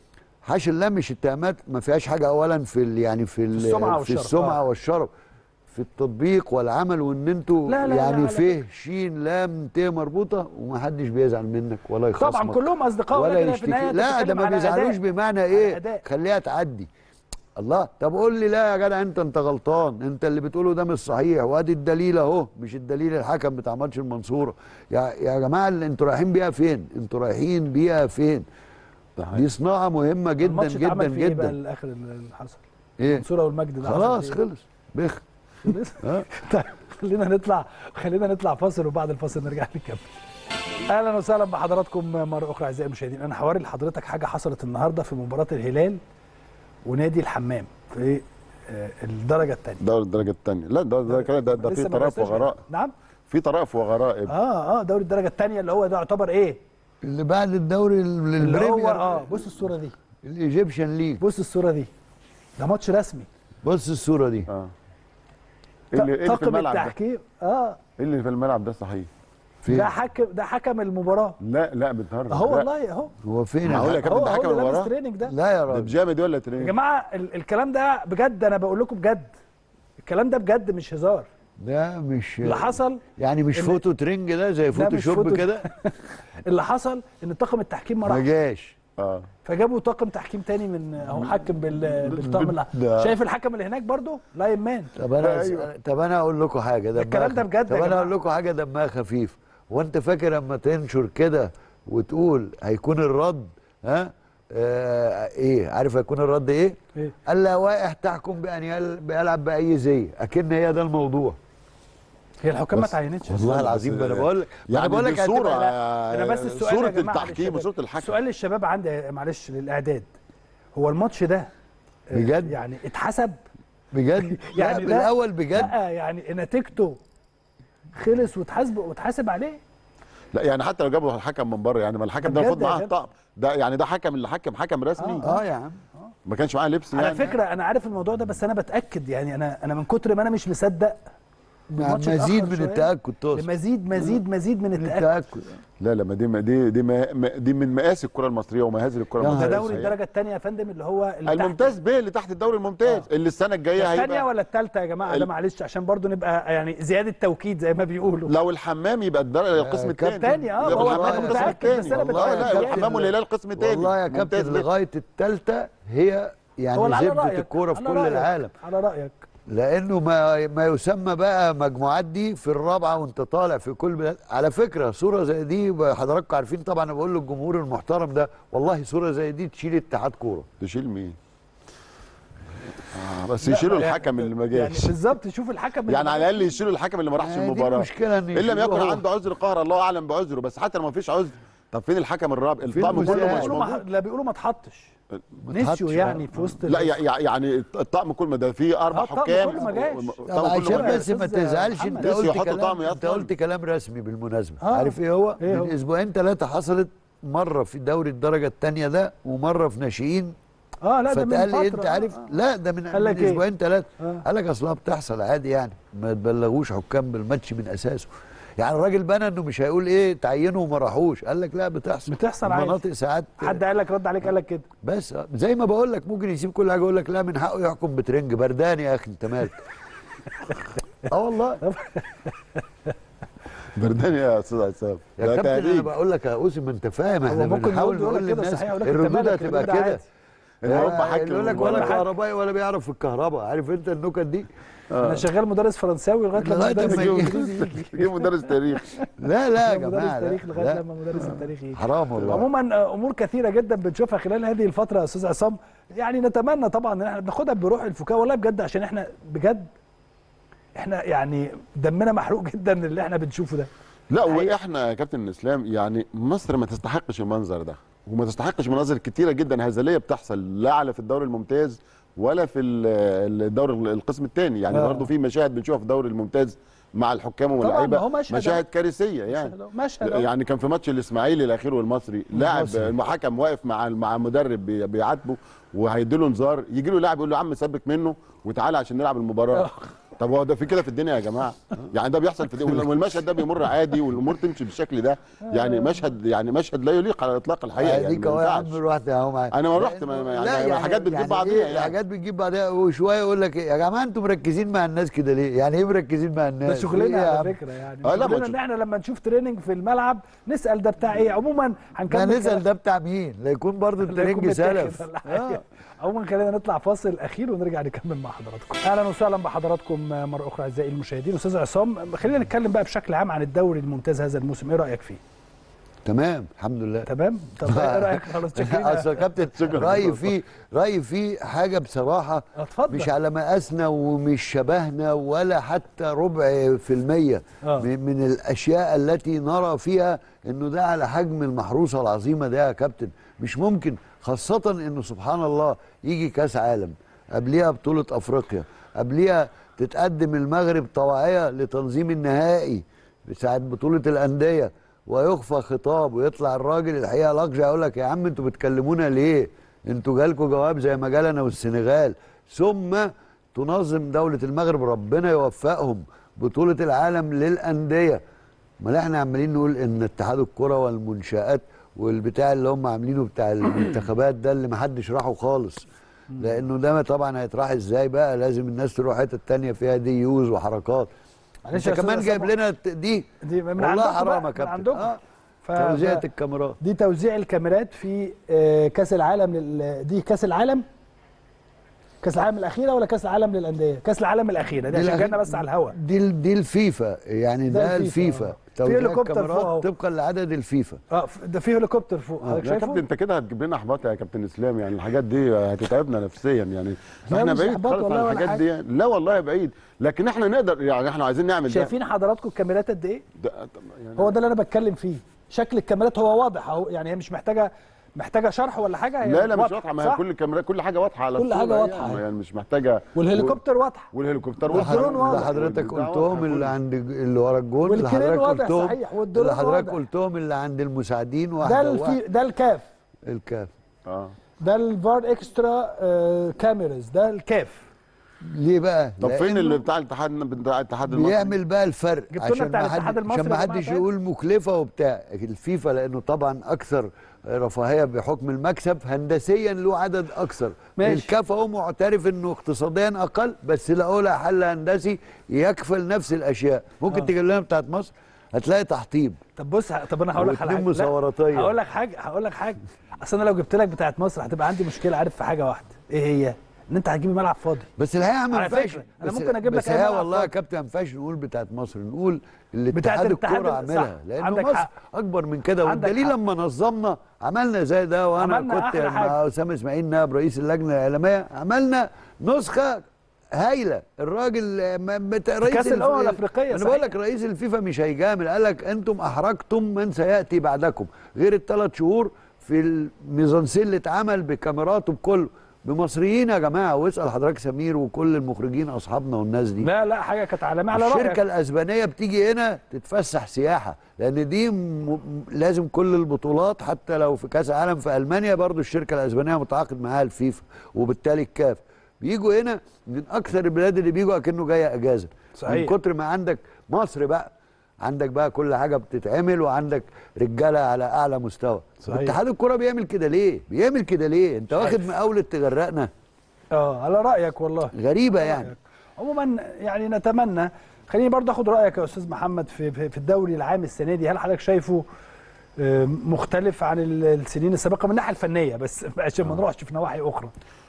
حاشا الله مش اتهامات ما فيهاش حاجه اولا في ال يعني في, ال- السمعة في والشرف، السمعه آه. والشرف في التطبيق والعمل وان انتوا لا، لا، يعني لا، لا. فيه شين لام ت مربوطه ومحدش بيزعل منك ولا يخصمك طبعا كلهم اصدقاء ولا ولكن في النهايه يشتكي لا ده بتتكلم ما على بيزعلوش أداء. بمعنى على ايه أداء. خليها تعدي الله طب قول لي لا يا جدع انت انت غلطان انت اللي بتقوله ده مش صحيح وادي الدليل اهو مش الدليل الحكم بتاع ماتش المنصوره يا يا جماعه اللي انتوا رايحين بيها فين انتوا رايحين بيها فين ده حقيقي. دي صناعه مهمه جدا الماتش جدا اتعمل فيه ايه بقى جدا الاخر اللي حصل ايه المنصوره والمجد ده حصل خلاص فيه إيه؟ خلص بخ خلص ها طيب خلينا نطلع خلينا نطلع فاصل وبعد الفاصل نرجع نكمل اهلا وسهلا بحضراتكم مره اخرى اعزائي المشاهدين انا هوري لحضرتك حاجه حصلت النهارده في مباراه الهلال ونادي الحمام في آه، الدرجه الثانيه دوري الدرجه الثانيه لا ده ده كده ده, ده في طرائف وغرائب نعم في طرائف وغرائب اه اه دوري الدرجه الثانيه اللي هو ده يعتبر ايه اللي بعد الدوري ال- اللي هو البريمير اه بص الصوره دي الايجيبشن ليج بص الصوره دي ده ماتش رسمي بص الصوره دي اه ايه اللي, إيه اللي في طاقم الملعب ده؟ التحكيم اه ايه اللي في الملعب ده صحيح فين ده حكم ده حكم المباراه لا لا بتهرج اهو لا. والله اهو هو فين يا معقول يا حاج؟ كابتن هو ده هو حكم اللي لابس وراه تريننج ده لا يا ده راجل بيجامد ولا يا تريننج جماعه ال الكلام ده بجد انا بقول لكم بجد الكلام ده بجد مش هزار ده مش اللي حصل يعني مش إن- فوتو ترنج ده زي ده مش فوتوشوب فوتو- كده اللي حصل ان طاقم التحكيم ما ما راحش جاش اه فجابوا طاقم تحكيم تاني من اهو حكم بال بالطاقم اللي ده- شايف الحكم اللي هناك برضو لاين مان طب انا أيوة. طب انا اقول لكم حاجه دمها الكلام ده خ- بجد طب يا انا جماعة. اقول لكم حاجه دمها خفيف وانت فاكر اما تنشر كده وتقول هيكون الرد ها آه ايه عارف هيكون الرد ايه إيه؟ اللوائح تحكم بان يل- بيلعب باي زي اكن هي ده الموضوع هي الحكام ما بس- تعينتش والله العظيم بس- ما انا بقول لك ما انا يعني بقول لك دي صوره هتبقى- انا بس السؤال صوره يا جماعة التحكيم للشباب. وصوره الحكم سؤال للشباب عندي معلش للاعداد هو الماتش ده آه، بجد؟ يعني اتحسب بجد يعني يعني ده- بالاول بجد لا يعني نتيجته خلص وتحاسب وتحاسب عليه لا يعني حتى لو جابوا الحكم من بره يعني ما الحكم ده بجد المفروض يا معاه كابتن؟ طقم ده يعني ده حكم اللي حكم حكم رسمي اه يا عم ما كانش معاه لبس على يعني فكره انا عارف الموضوع ده بس انا بتاكد يعني انا انا من كتر ما انا مش مصدق الماتش مزيد اتأخر من شوية. التاكد تقصد لمزيد مزيد مزيد من من التاكد التاكد لا لا ما دي ما دي دي, ما ما- دي من مقاس الكره المصريه ومهازل الكره يا ده المصريه دوري الدرجه الثانيه يا فندم اللي هو اللي تحت. الممتاز ب اللي تحت الدوري الممتاز اللي السنه الجايه الثانيه هيبقى ولا الثالثه يا جماعه ده ال- معلش عشان برضو نبقى يعني زياده توكيد زي ما بيقولوا لو الحمام يبقى الدرجه القسم كابتن. الثاني تاني، اه، يبقى هو الحمام أنا القسم متأكد، بس الثاني أنا والله بتأكد لا يعني. الحمام والهلال قسم ثاني والله يا ممتاز كابتن ب. لغايه الثالثه هي يعني هو على زبده رأيك، الكوره في على كل رأيك، العالم على رايك لانه ما ما يسمى بقى مجموعات دي في الرابعه وانت طالع في كل بلاد على فكره صوره زي دي حضراتكم عارفين طبعا انا بقول للجمهور المحترم ده والله صوره زي دي تشيل اتحاد كوره تشيل مين؟ آه بس لا، يشيلوا يعني- الحكم اللي ما يعني جاش بالظبط شوف الحكم اللي يعني ما على الاقل يشيلوا الحكم اللي ما راحش يعني دي المباراه المشكلة إن ان لم يشيلوه يكن هو. عنده عذر قهر الله اعلم بعذره بس حتى لو ما فيش عذر طب فين الحكم الرابع الطقم المساعد؟ كله مش بيقولوا ما موجود لا بيقولوا ما اتحطش ما نسيوا تحطش، يعني آه. في وسط لا ال- يع- يع- يعني الطقم كله ما ده فيه اربع آه، الطقم حكام كله ما جاش. الطقم طب كله عشان ما جاش. بس ما أستاذ تزعلش محمد. انت نسيوا قلت يحطوا كلام طعم انت أصلاً. قلت كلام رسمي بالمناسبه آه. عارف ايه هو إيه هو؟ من اسبوعين ثلاثه حصلت مره في دوري الدرجه الثانيه ده ومره في ناشئين اه لا ده من فتقال لي فترة، انت آه، عارف آه. لا ده من, قال من لك إيه؟ اسبوعين ثلاثه آه. قال لك اصلها بتحصل عادي يعني ما تبلغوش حكام بالماتش من اساسه يعني الراجل بنى انه مش هيقول ايه تعينوا وما راحوش قال لك لا بتحصل بتحصل عادي. مناطق ساعات حد قال لك رد عليك قال لك كده بس آه، زي ما بقول لك ممكن يسيب كل حاجه يقول لك لا من حقه يحكم بترنج بردان يا اخي انت مالك اه والله بردان يا استاذ عصام يا ده كابتن انا تهريج بقول لك يا اوسم انت فاهم احنا ممكن بنحاول يقول نقول لك كده للناس صحيح، يقول لك أنت الردود مالك، هتبقى الردود كده عادي. ان هم آه، حكم اللي يقول لك ولا ولا حاجة. كهربائي ولا بيعرف في الكهرباء عارف انت النكت دي انا شغال مدرس فرنساوي لغايه لما لغاية مدرس لما الانجليزي يجي. يجي يجيب مدرس تاريخ لا لا يا مدرس جماعه تاريخ لا, لغايه لا. لما مدرس التاريخ يجي حرام والله عموما آه، امور كثيره جدا بنشوفها خلال هذه الفتره يا استاذ عصام يعني نتمنى طبعا ان احنا بناخدها بروح الفكاهه والله بجد عشان احنا بجد احنا يعني دمنا محروق جدا اللي احنا بنشوفه ده لا حقيقة. واحنا يا كابتن الاسلام يعني مصر ما تستحقش المنظر ده وما تستحقش مناظر كتيره جدا هزليه بتحصل لا على في الدوري الممتاز ولا في ال- الدوري القسم الثاني يعني آه. برضه في مشاهد بنشوفها في الدوري الممتاز مع الحكام طبعاً، واللعيبه ما هو مشهد مشاهد كارثيه يعني مشهد أهو. يعني كان في ماتش الاسماعيلي الاخير والمصري لاعب المحكم واقف مع مع مدرب بي- بيعاتبه وهيديله انذار يجي له لاعب يقول له يا عم سبك منه وتعالى عشان نلعب المباراه طب هو ده في كده في الدنيا يا جماعه يعني ده بيحصل في الدنيا والمشهد ده بيمر عادي والامور تمشي بالشكل ده يعني مشهد يعني مشهد لا يليق على اطلاق الحقيقه يعني اديك ما اهو يا عم ينفعش. رحت اهو معاك أنا ما رحت، ما- ما- لا، يعني الحاجات بتجيب بعضيها إيه؟ يعني. الحاجات بتجيب بعضيها وشويه يقول لك إيه، يا جماعه انتوا مركزين مع الناس كده ليه؟ يعني ايه مركزين مع الناس؟ ده إيه شغلنا يا على عم؟ فكره يعني آه، لا، ما شغلنا تشوف- ان احنا لما نشوف تريننج في الملعب نسال ده بتاع ايه عموما ما هنكمل نسال كلام- ده بتاع مين؟ لا يكون برضه لا يكون الترنج متاخد سلف ولا حاجة. آه. عموما خلينا نطلع فاصل اخير ونرجع نكمل مع حضراتكم اهلا وسهلا بحضراتكم مره اخرى اعزائي المشاهدين استاذ عصام خلينا نتكلم بقى بشكل عام عن الدوري الممتاز هذا الموسم ايه رايك فيه تمام الحمد لله تمام طب ايه رايك خلاص شكرا اصل يا كابتن رايي فيه رايي فيه حاجه بصراحه اتفضل مش على مقاسنا ومش شبهنا ولا حتى ربع في المية آه. من من الأشياء التي نرى فيها إنه ده على حجم المحروسة العظيمة ده يا كابتن مش ممكن خاصة إنه سبحان الله يجي كأس عالم قبليها بطولة أفريقيا قبليها تتقدم المغرب طواعية لتنظيم النهائي بساعة بطولة الأندية ويخفى خطاب ويطلع الراجل الحقيقة لقجع يقول لك يا عم انتوا بتكلمونا ليه؟ انتوا جالكوا جواب زي ما جالنا والسنغال ثم تنظم دولة المغرب ربنا يوفقهم بطولة العالم للأندية امال احنا عمالين نقول ان اتحاد الكرة والمنشآت والبتاع اللي هم عاملينه بتاع المنتخبات ده اللي محدش راحوا خالص لانه ده طبعا هيتراح ازاي بقى لازم الناس تروح حته تانية فيها دي يوز وحركات معلش انت يا أستاذ كمان عصام، جايب لنا الت- دي دي من والله عندكم حرام بقى، يا من كابتن عندكم. آه. ف- توزيعة ف- الكاميرات دي توزيع الكاميرات في آه، كاس العالم لل... دي كاس العالم كاس العالم الاخيره ولا كاس العالم للانديه كاس العالم الاخيره دي عشان الأخير- جانا بس على الهواء دي ال- دي الفيفا يعني ده ده, الفيفا، الفيفا آه. في توزيع هليكوبتر فوق أهو. الكاميرات طبقا لعدد الفيفا اه ف- ده في هليكوبتر فوق حضرتك يا كابتن شايفه انت كده هتجيب لنا احباط يا كابتن اسلام يعني الحاجات دي هتتعبنا نفسيا يعني لا احنا مش بعيد إحباط خالص والله عن ولا الحاجات حاجة. دي لا والله بعيد لكن احنا نقدر يعني احنا عايزين نعمل ده شايفين حضراتكم الكاميرات قد ايه ده يعني هو ده اللي انا بتكلم فيه شكل الكاميرات هو واضح اهو يعني هي مش محتاجه محتاجه شرح ولا حاجه هي لا لا مش واضحة، واضحه ما هي صح؟ كل الكاميرا كل حاجه واضحه على كل الصورة حاجة يعني، واضحة. يعني مش محتاجه والهليكوبتر واضحه والهليكوبتر والدرون واضح. اللي واضح. حضرتك والبتاع قلتهم واضح، اللي كله. عند اللي ورا الجون اللي والكرين حضرتك واضح قلتهم صحيح، والدرون اللي حضرتك واضح. قلتهم اللي عند المساعدين ده واحده الفي واحده ده الكاف الكاف اه ده الفار اكسترا آه كاميرز ده الكاف ليه بقى؟ طب فين لأنه اللي بتاع الاتحاد بتاع الاتحاد المصري بيعمل بقى الفرق جبتوا لنا عشان بتاع ما الاتحاد حد المصري عشان ما يا جماعة حدش تاني؟ يقول مكلفه وبتاع الفيفا لانه طبعا اكثر رفاهيه بحكم المكسب هندسيا له عدد اكثر ماشي. الكاف هو معترف انه اقتصاديا اقل بس لقوا لها حل هندسي يكفل نفس الاشياء ممكن آه. تجيب لنا بتاعت مصر هتلاقي تحطيب طب بص ه- طب انا هقول لك على واتنين حاجه لا، مصوراتية. هقول لك حاجه هقول لك حاجه اصل انا لو جبت لك بتاعت مصر هتبقى عندي مشكله عارف في حاجه واحده ايه هي ان انت هتجيب ملعب فاضي بس الحقيقه ما على ينفعش فكرة، أنا بس- ممكن أجيب لك بس أي هي ملعب والله يا فاضي. كابتن ما ينفعش نقول بتاعت مصر نقول اللي بتاعت اتحاد الاتحاد الكوره ال- صح، عاملها لانه عندك مصر حق. اكبر من كده عندك والدليل حق. لما نظمنا عملنا زي ده وانا عملنا كنت أحلى مع حاجة. اسامه اسماعيل نائب رئيس اللجنه الاعلاميه عملنا نسخه هايله الراجل ما- بت- رئيس كأس الأمم الف- الأفريقية، انا صحيح. بقول لك رئيس الفيفا مش هيجامل قال لك انتم احرجتم من سياتي بعدكم غير الثلاث شهور في الميزانسيل اللي اتعمل بكاميراته بكله بمصريين يا جماعه واسال حضرتك سمير وكل المخرجين اصحابنا والناس دي لا لا حاجه كانت عالميه على رايك الشركه الاسبانيه بتيجي هنا تتفسح سياحه لان دي م... م- لازم كل البطولات حتى لو في كاس عالم في المانيا برضو الشركه الاسبانيه متعاقد معاها الفيفا وبالتالي الكاف بيجوا هنا من اكثر البلاد اللي بيجوا اكنه جايه اجازه صحيح. من كتر ما عندك مصر بقى عندك بقى كل حاجه بتتعمل وعندك رجاله على اعلى مستوى صحيح. اتحاد الكره بيعمل كده ليه بيعمل كده ليه انت واخد عارف. مقاوله تغرقنا اه على رايك والله غريبه على يعني رأيك. عموما يعني نتمنى خليني برضه اخد رايك يا استاذ محمد في في في الدوري العام السنه دي هل حضرتك شايفه آه، مختلف عن ال- السنين السابقه من الناحيه الفنيه بس عشان ما نروحش في نواحي اخرى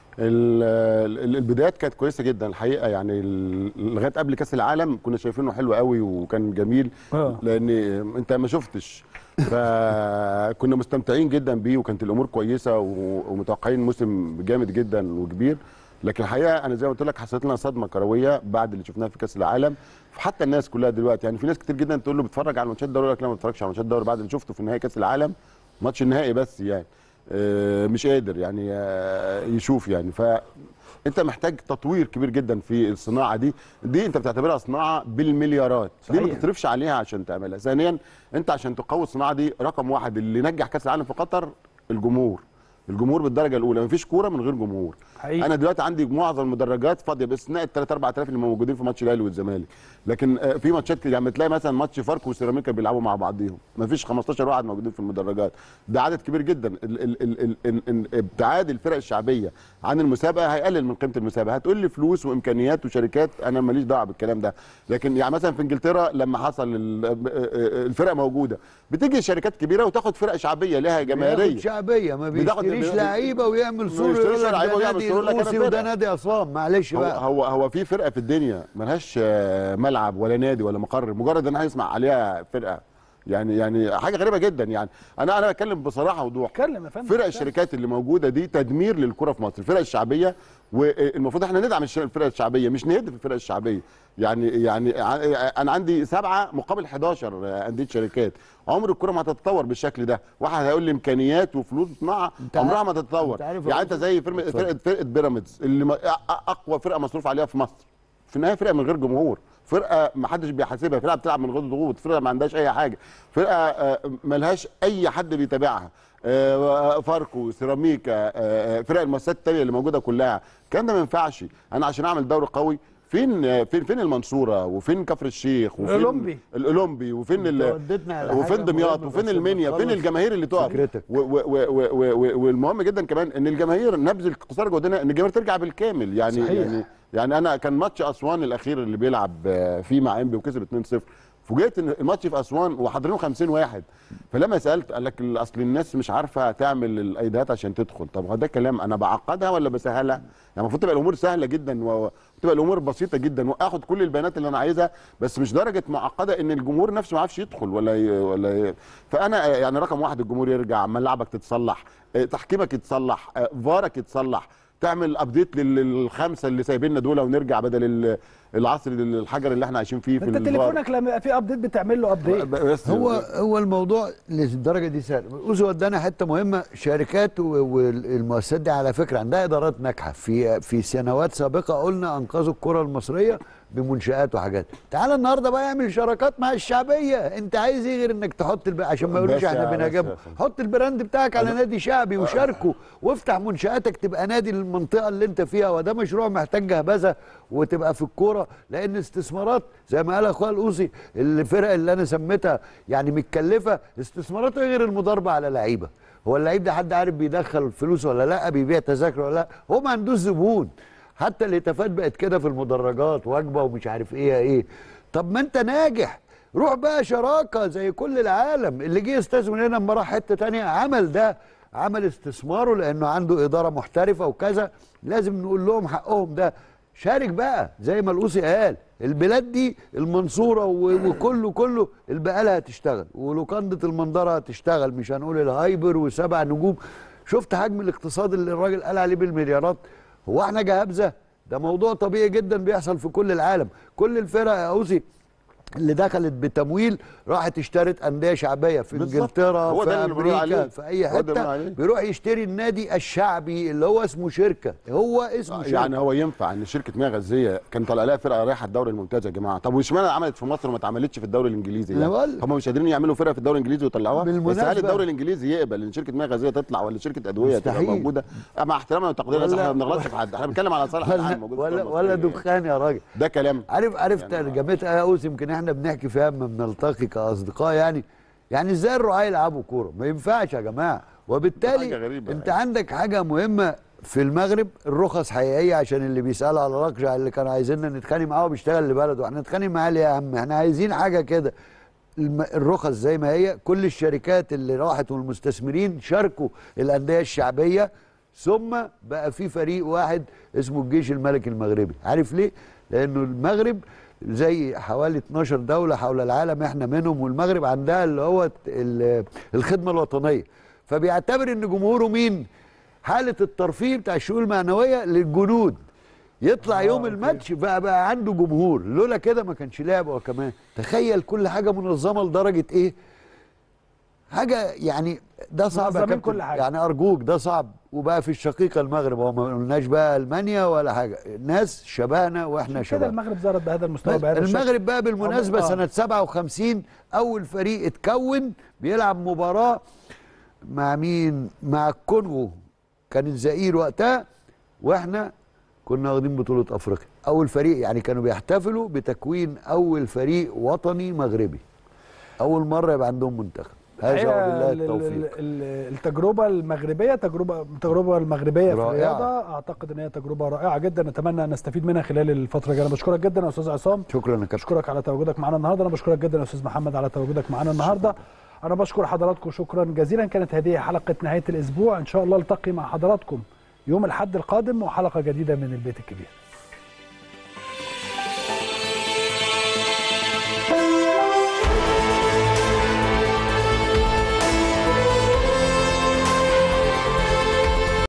ال- ال- البدايات كانت كويسه جدا الحقيقه يعني ال- لغايه قبل كاس العالم كنا شايفينه حلو قوي وكان جميل آه. لان انت ما شفتش فكنا مستمتعين جدا بيه وكانت الامور كويسه و- ومتوقعين موسم جامد جدا وكبير لكن الحقيقه انا زي ما قلت لك حصلت لنا صدمه كرويه بعد اللي شفناه في كاس العالم حتى الناس كلها دلوقتي يعني في ناس كتير جدا تقول له بتفرج على ماتشات الدوري يقول لك لا ما بتفرجش على ماتشات الدوري بعد اللي شفته في نهائي كاس العالم ماتش النهائي بس يعني آه، مش قادر يعني آه، يشوف يعني ف انت محتاج تطوير كبير جدا في الصناعه دي دي انت بتعتبرها صناعه بالمليارات دي ما صحيح. تصرفش عليها عشان تعملها ثانيا انت عشان تقوي الصناعه دي رقم واحد اللي نجح كاس العالم في قطر الجمهور الجمهور بالدرجه الاولى مفيش كوره من غير جمهور حقيقي. انا دلوقتي عندي معظم المدرجات فاضيه باستثناء ال 3 4000 اللي موجودين في ماتش الاهلي والزمالك لكن آه، في ماتشات كده يعني تلاقي مثلا ماتش فاركو وسيراميكا بيلعبوا مع بعضيهم مفيش 15 واحد موجودين في المدرجات ده عدد كبير جدا ال ال ال ال ال ال ابتعاد الفرق الشعبيه عن المسابقه هيقلل من قيمه المسابقه هتقول لي فلوس وامكانيات وشركات انا ماليش دعوه بالكلام ده لكن يعني مثلا في انجلترا لما حصل ال- الفرق موجوده بتيجي شركات كبيره وتاخد فرق شعبيه لها بياخد جماهيريه شعبيه ما بياخد- بيشتريش بي- لعيبه ويعمل ما صوره بيشتريش يقول لك لعيبة ده ويعمل نادي صورة، لكن الروسي فرقة. وده نادي عصام معلش هو بقى هو هو في فرقه في الدنيا ملهاش آه، ملعب ولا نادي ولا مقر مجرد ان انا هيسمع عليها فرقه يعني يعني حاجه غريبه جدا يعني انا انا بتكلم بصراحه ووضوح اتكلم يا فندم فرق الشركات اللي موجوده دي تدمير للكره في مصر الفرق الشعبيه والمفروض احنا ندعم الش- الفرق الشعبيه مش نهدف الفرق الشعبيه يعني يعني ع- انا عندي سبعه مقابل 11 انديه شركات عمر الكره ما هتتطور بالشكل ده واحد هيقول لي امكانيات وفلوس صناعه أنت عمرها عارف- ما تتطور أنت عارف يعني يا انت أستاذ؟ زي فرقه اتفضل. فرقه, فرقة بيراميدز اللي ما- أ- اقوى فرقه مصروف عليها في مصر في النهايه فرقه من غير جمهور فرقه ما حدش بيحاسبها فرقه بتلعب من غير ضغوط فرقه ما عندهاش اي حاجه فرقه آه، ملهاش اي حد بيتابعها آه، فاركو سيراميكا آه، آه، فرق المؤسسات التانية اللي موجوده كلها الكلام ده ما ينفعش انا عشان اعمل دوري قوي فين آه، فين فين المنصوره وفين كفر الشيخ وفين الأولمبي. الاولمبي وفين أنت ال- وديتنا على حاجة وفين دمياط مهمة وفين بس المنيا لما فين تخلص الجماهير اللي تقف فكرتك. و- و- و- و- و- والمهم جدا كمان ان الجماهير نبذ الاقتصار جودنا ان الجماهير ترجع بالكامل يعني صحيح. يعني يعني انا كان ماتش اسوان الاخير اللي بيلعب آه، فيه مع انبي وكسب 2-0 فوجئت ان الماتش في اسوان وحاضرينه 50 واحد فلما سالت قال لك ال- اصل الناس مش عارفه تعمل الايديهات عشان تدخل طب هو ده كلام انا بعقدها ولا بسهلها يعني المفروض تبقى الامور سهله جدا و- وتبقى الامور بسيطه جدا واخد كل البيانات اللي انا عايزها بس مش درجه معقده ان الجمهور نفسه ما يعرفش يدخل ولا ي... ولا ي... فانا آه، يعني رقم واحد الجمهور يرجع ملعبك تتصلح آه، تحكيمك يتصلح آه، فارك يتصلح تعمل ابديت للخمسه اللي سايبيننا دول ونرجع بدل ال- العصر الحجر اللي احنا عايشين فيه في انت الفار. تليفونك لما يبقى في ابديت بتعمل له ابديت بس هو هو الموضوع للدرجه دي سهل اوزو ودانا حته مهمه شركات و- والمؤسسات دي على فكره عندها ادارات ناجحه في في سنوات سابقه قلنا انقذوا الكره المصريه بمنشات وحاجات تعال النهارده بقى اعمل شراكات مع الشعبيه انت عايز ايه غير انك تحط الب... عشان ما يقولوش بس احنا يا- بس بنهاجمه يا- حط البراند بتاعك على نادي شعبي وشاركه وافتح منشاتك تبقى نادي للمنطقه اللي انت فيها وده مشروع محتاج جهبذه وتبقى في الكوره لان استثمارات زي ما قال اخويا الاوصي الفرق اللي انا سميتها يعني متكلفه استثمارات غير المضاربه على لعيبه هو اللعيب ده حد عارف بيدخل فلوس ولا لا بيبيع تذاكر ولا لا هو ما عندوش زبون حتى الهتافات بقت كده في المدرجات وجبه ومش عارف ايه ايه طب ما انت ناجح روح بقى شراكه زي كل العالم اللي جه يستثمر هنا اما راح حته تانية عمل ده عمل استثماره لانه عنده اداره محترفه وكذا لازم نقول لهم حقهم ده شارك بقى زي ما القوسي قال البلاد دي المنصوره و- وكله كله البقاله هتشتغل ولوكانده المنظره هتشتغل مش هنقول الهايبر وسبع نجوم شفت حجم الاقتصاد اللي الراجل قال عليه بالمليارات هو احنا جهابزه ده موضوع طبيعي جدا بيحصل في كل العالم كل الفرق يا اوسي اللي دخلت بتمويل راحت اشترت انديه شعبيه في بالظبط. انجلترا هو في ده اللي بنقول عليه. امريكا في اي هو ده اللي بنقول حته عليه. بيروح يشتري النادي الشعبي اللي هو اسمه شركه هو اسمه شركه يعني هو ينفع ان شركه مياه غازيه كان طالع لها فرقه رايحه الدوري الممتاز يا جماعه طب واشمعنى عملت في مصر وما اتعملتش في الدوري الانجليزي أنا يعني بقول. هم مش قادرين يعملوا فرقه في الدوري الانجليزي ويطلعوها بس هل بالمناسبة. الدوري الانجليزي يقبل ان شركه مياه غازيه تطلع ولا شركه ادويه تبقى مستحيل. موجوده مع احترامنا وتقديرنا ولا- احنا ما بنغلطش في حد احنا بنتكلم على صالح ولا العام موجود في ولا, الكرة ولا المصرية. دخان يا راجل ده كلام عارف عارف يعني ترجمتها يا اوس يمكن احنا بنحكي فيها اما بنلتقي كاصدقاء يعني يعني ازاي الرعاة يلعبوا كوره ما ينفعش يا جماعه وبالتالي حاجة غريبة انت يعني. عندك حاجه مهمه في المغرب الرخص حقيقيه عشان اللي بيسال على رقجع اللي كانوا عايزيننا نتخانق معاه وبيشتغل لبلده احنا نتخانق معاه ليه يا عم احنا عايزين حاجه كده الم- الرخص زي ما هي كل الشركات اللي راحت والمستثمرين شاركوا الانديه الشعبيه ثم بقى في فريق واحد اسمه الجيش الملكي المغربي عارف ليه لانه المغرب زي حوالي 12 دوله حول العالم احنا منهم والمغرب عندها اللي هو ال- الخدمه الوطنيه فبيعتبر ان جمهوره مين حاله الترفيه بتاع الشؤون المعنويه للجنود يطلع يوم الماتش بقى بقى عنده جمهور لولا كده ما كانش لعب هو كمان تخيل كل حاجه منظمه لدرجه ايه حاجه يعني ده صعب يا منظمين كابتن كل حاجة. يعني ارجوك ده صعب وبقى في الشقيقه المغرب هو ما قلناش بقى المانيا ولا حاجه ناس شبهنا واحنا عشان كده شبه المغرب ظهرت بهذا المستوى بهذا الشكل المغرب بقى بالمناسبه آه. سنه 57 اول فريق اتكون بيلعب مباراه مع مين مع الكونغو كان الزئير وقتها واحنا كنا واخدين بطوله افريقيا اول فريق يعني كانوا بيحتفلوا بتكوين اول فريق وطني مغربي اول مره يبقى عندهم منتخب هذا الحقيقة وبالله ال- ال- التوفيق ال- التجربة المغربية تجربة التجربة المغربية في رائعة. الرياضة أعتقد أن هي تجربة رائعة جدا نتمنى أن نستفيد منها خلال الفترة الجاية أنا بشكرك جدا يا أستاذ عصام شكرا يا كابتن بشكرك على تواجدك معنا النهارده انا بشكرك جدا يا استاذ محمد على تواجدك معنا النهارده انا بشكر حضراتكم شكرا جزيلا كانت هذه حلقه نهايه الاسبوع ان شاء الله التقي مع حضراتكم يوم الاحد القادم وحلقه جديده من البيت الكبير